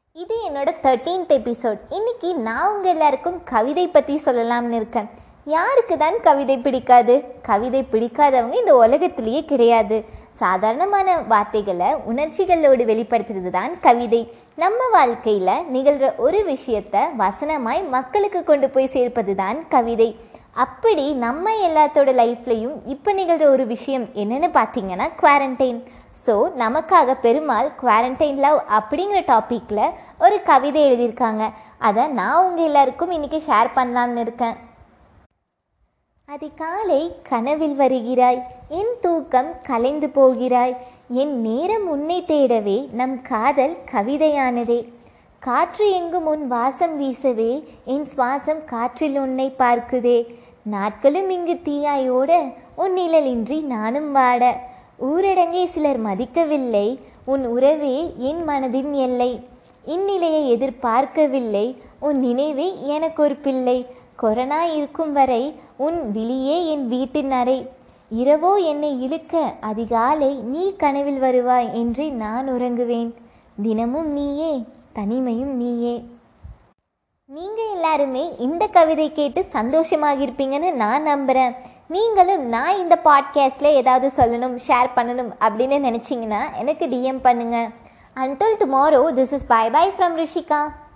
இது என்னோட thirteenth episode இன்னைக்கு நான் உங்கள் எல்லாருக்கும் கவிதை பற்றி சொல்லலாம்னு இருக்கேன் யாருக்கு தான் கவிதை பிடிக்காது கவிதை பிடிக்காதவங்க இந்த உலகத்திலேயே கிடையாது சாதாரணமான வார்த்தைகளை உணர்ச்சிகளோடு வெளிப்படுத்துறது தான் கவிதை நம்ம வாழ்க்கையில் நிகழ்கிற ஒரு விஷயத்தை வசனமாய் மக்களுக்கு கொண்டு போய் சேர்ப்பது தான் கவிதை அப்படி நம்ம எல்லாத்தோட லைஃப்லையும் இப்போ நிகழ்கிற ஒரு விஷயம் என்னன்னு பார்த்தீங்கன்னா குவாரண்டைன் ஸோ நமக்காக பெருமாள் குவாரண்டைன் லவ் அப்படிங்கிற டாப்பிக்கில் ஒரு கவிதை எழுதியிருக்காங்க அதை நான் உங்கள் எல்லாருக்கும் இன்றைக்கி ஷேர் பண்ணலாம்னு இருக்கேன் அதிகாலை கனவில் வருகிறாய் என் தூக்கம் கலைந்து போகிறாய் என் நேரம் உன்னை தேடவே நம் காதல் கவிதையானதே காற்று எங்கும் உன் வாசம் வீசவே என் சுவாசம் காற்றில் உன்னை பார்க்குதே நாட்களும் இங்கு தீயாய் ஓட உன் நிழலின்றி நானும் வாட ஊரடங்கை சிலர் மதிக்கவில்லை உன் உறவே என் மனதின் எல்லை இந்நிலையை எதிர்பார்க்கவில்லை உன் நினைவே எனக்கு ஒரு பிள்ளை கொரோனா இருக்கும் வரை உன் விழியே என் வீட்டின் அறை இரவோ என்னை இழுக்க அதிகாலை நீ கனவில் வருவாய் என்று நான் உறங்குவேன் தினமும் நீயே தனிமையும் நீயே நீங்கள் எல்லாருமே இந்த கவிதை கேட்டு சந்தோஷமாக இருப்பீங்கன்னு நான் நம்புகிறேன் நீங்களும் நான் இந்த பாட்காஸ்டில் ஏதாவது சொல்லணும் ஷேர் பண்ணணும் அப்படின்னு நினச்சிங்கன்னா எனக்கு டிஎம் பண்ணுங்கள் until tomorrow this is bye bye from Rishika